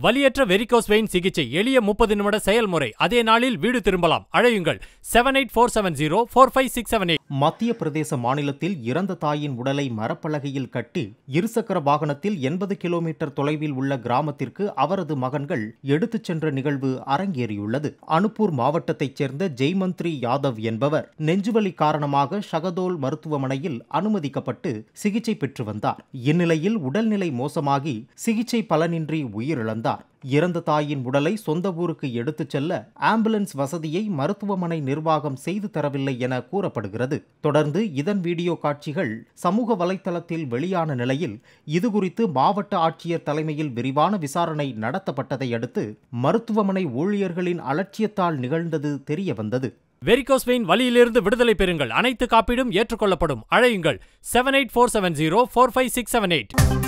வலியற்ற varicose vein சிகிச்சை எளிய முப்பது நிமிட செயல்முறை அதே நாளில் வீடு திரும்பலாம் அழையுங்கள் seven eight four seven zero four five six seven eight Madhya Pradesh மாநிலத்தில் இறந்த தாயின் உடலை மரப்பலகையில் கட்டி இருசக்கர வாகனத்தில் எண்பது கிலோமீட்டர் தொலைவில் உள்ள கிராமத்திற்கு அவரது மகன்கள் எடுத்துச் சென்ற நிகழ்வு அரங்கேறியுள்ளது அனுப்பூர் மாவட்டத்தைச் சேர்ந்த ஜெய்மந்த்ரி யாதவ் என்பவர் நெஞ்சுவலி காரணமாக ஷகதோல் மருத்துவமனையில் அனுமதிக்கப்பட்டு சிகிச்சை பெற்று வந்தார் இந்நிலையில் உடல்நிலை மோசமாகி சிகிச்சை பலனின்றி உயிரிழந்தார் இறந்த தாயின் உடலை சொந்த ஊருக்கு எடுத்துச் செல்ல ஆம்புலன்ஸ் வசதியை மருத்துவமனை நிர்வாகம் செய்து தரவில்லை என கூறப்படுகிறது தொடர்ந்து இதன் வீடியோ காட்சிகள் சமூக வலைத்தளத்தில் வெளியான நிலையில் இதுகுறித்து மாவட்ட ஆட்சியர் தலைமையில் விரிவான விசாரணை நடத்தப்பட்டதை அடுத்து மருத்துவமனை ஊழியர்களின் அலட்சியத்தால் நிகழ்ந்தது தெரிய வந்தது வெரிகோஸ் வெயின் வலியிலிருந்து விடுதலை பெறுங்கள் அனைத்து காப்பீடும் ஏற்றுக்கொள்ளப்படும் அழையுங்கள் seven eight four seven zero four five six seven eight